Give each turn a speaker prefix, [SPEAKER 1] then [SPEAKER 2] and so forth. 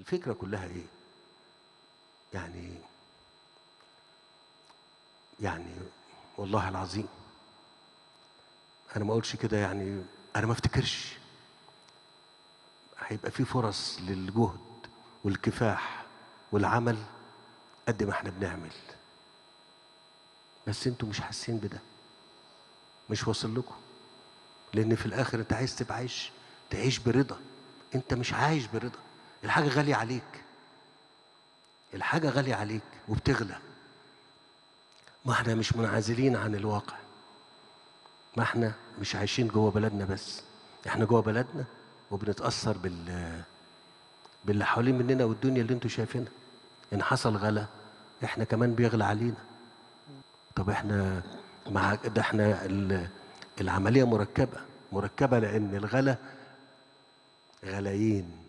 [SPEAKER 1] الفكرة كلها إيه؟ يعني يعني والله العظيم أنا ما أقولش كده يعني أنا ما أفتكرش هيبقى في فرص للجهد والكفاح والعمل قد ما احنا بنعمل بس انتوا مش حاسين بده مش واصل لكم لان في الاخر انت عايز تبقى عايش تعيش برضا انت مش عايش برضا الحاجه غاليه عليك الحاجه غاليه عليك وبتغلى ما احنا مش منعزلين عن الواقع ما احنا مش عايشين جوه بلدنا بس احنا جوه بلدنا وبنتاثر بال باللي حوالين مننا والدنيا اللي انتوا شايفينها ان حصل غلا احنا كمان بيغلى علينا طب احنا مع ده احنا ال- العمليه مركبه مركبه لان الغلا غلايين